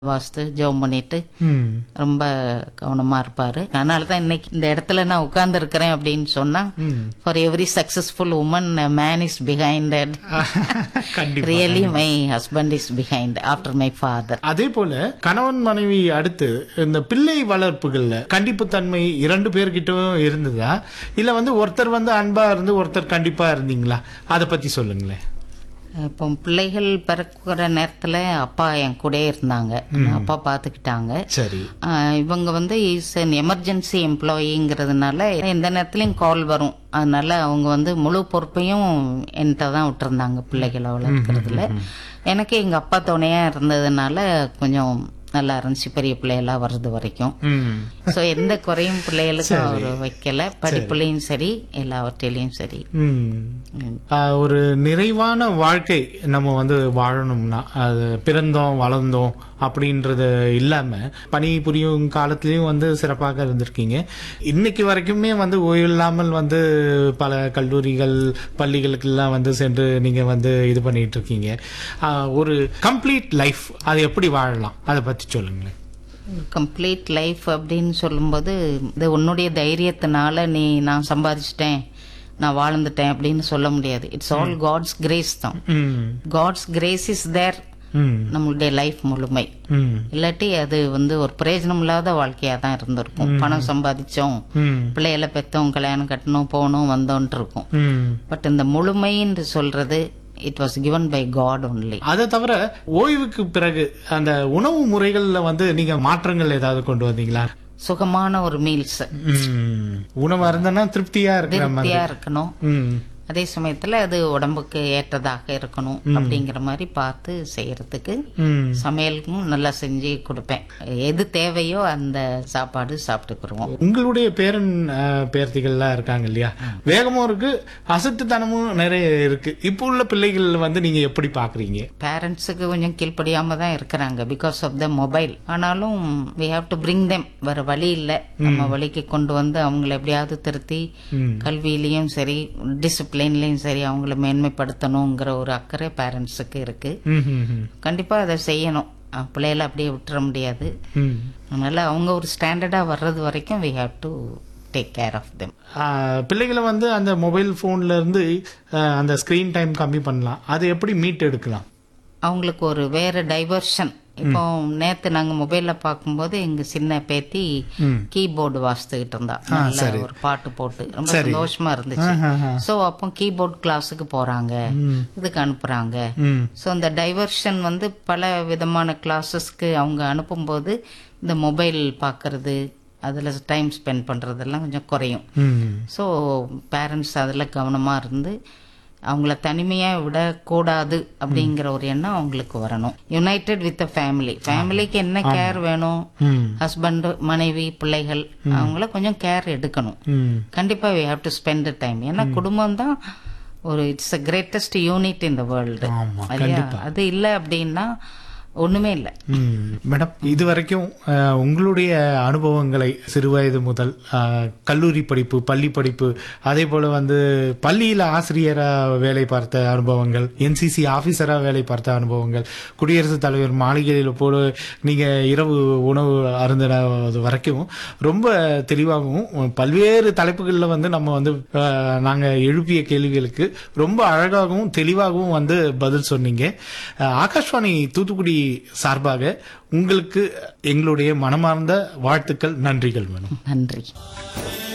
வாஸ்து ஜெபம் பண்ணிட்டு ம். ரொம்ப கவனமா இருப்பாரு அதனால தான் இன்னைக்கு இந்த இடத்துல நான் உட்கார்ந்து இருக்கிறேன் அப்படின்னு சொன்னா ம். For every successful woman man is behind கண்டிப்பா really my husband is behind after my father அதே போல கணவன் மனைவி அடுத்து இந்த பிள்ளை வளர்ப்புகள்ல கண்டிப்புத்தன்மை இரண்டு பேர்கிட்டயும் இருந்ததா இல்ல வந்து ஒருத்தர் வந்து அன்பா இருந்து ஒருத்தர் கண்டிப்பா இருந்தீங்களா அத பத்தி சொல்லுங்களேன் இப்போ பிள்ளைகள் பிறக்கிற நேரத்துல அப்பா என் கூடயே இருந்தாங்க அப்பா பார்த்துக்கிட்டாங்க சரி ஆஹ் இவங்க வந்து இஸ் அன் எமர்ஜென்சி எம்ப்ளாயிங்கிறதுனால எந்த நேரத்துலயும் கால் வரும் அதனால அவங்க வந்து முழு பொறுப்பையும் என்கிட்ட தான் விட்டுருந்தாங்க பிள்ளைகளை வளர்க்கறதுல எனக்கு எங்க அப்பா துணையா இருந்ததுனால கொஞ்சம் நல்லா இருந்துச்சு பெரிய பிள்ளைகளா வர்றது வரைக்கும் ம். சோ எந்த குறையும் பிள்ளைகளுக்கும் அவர் வைக்கல படிப்புலயும் சரி எல்லாவற்றிலையும் சரி ம். ஆஹ் ஒரு நிறைவான வாழ்க்கை நம்ம வந்து வாழணும்னா அது பிறந்தோம் வளர்ந்தோம் அப்படின்றது இல்லாம பணி புரியும் காலத்திலயும் வந்து சிறப்பாக இருந்திருக்கீங்க இன்னைக்கு வரைக்குமே வந்து ஓய்வு இல்லாமல் வந்து பல கல்லூரிகள் பள்ளிகளுக்கெல்லாம் வந்து சென்று நீங்க வந்து இது பண்ணிட்டு இருக்கீங்க ஆஹ் ஒரு கம்ப்ளீட் லைஃப் அது எப்படி வாழலாம் அதை பத்தி சொல்லுங்களேன் கம்ப்ளீட் லைஃப் அப்படின்னு சொல்லும்போது இது உன்னுடைய தைரியத்தினால நீ நான் சம்பாதிச்சிட்டேன் நான் வாழ்ந்துட்டேன் அப்படின்னு சொல்ல முடியாது இட்ஸ் ஆல் காட்ஸ் கிரேஸ் தான் ம். காட்ஸ் கிரேஸ் இஸ் தேர் ம். நம்மளுடைய லைஃப் முழுமை ம். இல்லாட்டி அது வந்து ஒரு பிரயோஜனம் இல்லாத வாழ்க்கையா தான் இருந்திருக்கும் பணம் சம்பாதிச்சோம் ம். பிள்ளைகளை பெத்தோம் கல்யாணம் கட்டணும் போனோம் வந்தோன்ட்டு இருக்கும் ம். பட் இந்த முழுமைன்னு சொல்றது it was given by God only அதை தவிர ஓய்வுக்கு பிறகு அந்த உணவு முறைகள்ல வந்து நீங்க மாற்றங்கள் ஏதாவது கொண்டு வந்தீங்களா சுகமான ஒரு மீல்ஸ் ம். உணவு இருந்தனா திருப்தியா இருக்கிற மாதிரி திருப்தியா இருக்கணும் ம். அதே சமயத்துல அது உடம்புக்கு ஏற்றதாக இருக்கணும் அப்படிங்கிற மாதிரி பார்த்து செய்யறதுக்கு ம். சமையலுக்கும் நல்லா செஞ்சு கொடுப்பேன் எது தேவையோ அந்த சாப்பாடு சாப்பிட்டுக்குருவோம் உங்களுடைய பேரன் அஹ், பேர்த்திகள்லாம் இருக்காங்க இல்லையா வேகமும் இருக்கு அசட்டுத்தனமும் நிறைய இருக்கு இப்போ உள்ள பிள்ளைகள் வந்து நீங்க எப்படி பாக்குறீங்க பேரண்ட்ஸுக்கு கொஞ்சம் கீழ்ப்படியாம தான் இருக்கிறாங்க பிகாஸ் ஆஃப் த மொபைல் ஆனாலும் we have to bring them வேற வழி இல்லை நம்ம வழிக்கு கொண்டு வந்து அவங்கள எப்படியாவது திருத்தி ம். கல்வியிலையும் சரி டிசிப்ளின்லயும் சரி அவங்கள மேன்மைப்படுத்தணுங்கிற ஒரு அக்கறை பேரண்ட்ஸுக்கு இருக்கு ம், ம், ம். கண்டிப்பா அதை செய்யணும் அஹ் பிள்ளைகளை அப்படியே விட்டுற முடியாது ம். அதனால அவங்க ஒரு ஸ்டாண்டர்டா வர்றது வரைக்கும் we have to take care of them ah, பிள்ளைகளை வந்து அந்த மொபைல் போன்ல இருந்து அஹ், அந்த ஸ்கிரீன் டைம் கம்மி பண்ணலாம் அது எப்படி மீட் எடுக்கலாம் அவங்களுக்கு ஒரு வேற டைவர்ஷன் இப்போ நேத்து நாங்க மொபைல்ல பார்க்கும்போது எங்க சின்ன பேத்தி ம். கீபோர்டு வாசித்துக்கிட்டு இருந்தா நல்ல ஒரு பாட்டு போட்டு ரொம்ப சந்தோஷமா இருந்துச்சு சோ அப்போ கீபோர்ட் கிளாஸுக்கு போறாங்க இதுக்கு அனுப்புறாங்க ம். ஸோ இந்த டைவர்ஷன் வந்து பல விதமான கிளாஸஸ்க்கு அவங்க அனுப்பும்போது இந்த மொபைல் பார்க்கறது அதில் டைம் ஸ்பெண்ட் பண்ணுறதெல்லாம் கொஞ்சம் குறையும் ம். ஸோ பேரண்ட்ஸ் அதில் கவனமாக இருந்து அவங்கள தனிமையாக விடக்கூடாது அப்படிங்கிற ஒரு எண்ணம் அவங்களுக்கு வரணும் யுனைடெட் வித் ஃபேமிலி ஃபேமிலிக்கு என்ன கேர் வேணும் ம். ஹஸ்பண்ட் மனைவி பிள்ளைகள் அவங்கள கொஞ்சம் கேர் எடுக்கணும் ம். கண்டிப்பா we have to spend the time ஏன்னா குடும்பம் தான் ஒரு it's a greatest unit in the world ஆமா, அது இல்ல அப்படின்னா ஒண்ணுமே இல்ல ம். மேடம் இது வரைக்கும் அஹ், உங்களுடைய அனுபவங்களை சிறுவயது முதல் அஹ், கல்லூரி படிப்பு பள்ளி படிப்பு அதே போல வந்து பள்ளியில ஆசிரியரா வேலை பார்த்த அனுபவங்கள் என்சிசி ஆபீசரா வேலை பார்த்த அனுபவங்கள் குடியரசுத் தலைவர் மாளிகையில் போல நீங்க இரவு உணவு அருந்தினது வரைக்கும் ரொம்ப தெளிவாகவும் பல்வேறு தலைப்புகளில் வந்து நம்ம வந்து அஹ், நாங்க எழுப்பிய கேள்விகளுக்கு ரொம்ப அழகாகவும் தெளிவாகவும் வந்து பதில் சொன்னீங்க அஹ், ஆகாஷ்வாணி தூத்துக்குடி சார்பாக உங்களுக்கு எங்களுடைய மனமார்ந்த வாழ்த்துக்கள் நன்றிகள் வேணும் நன்றி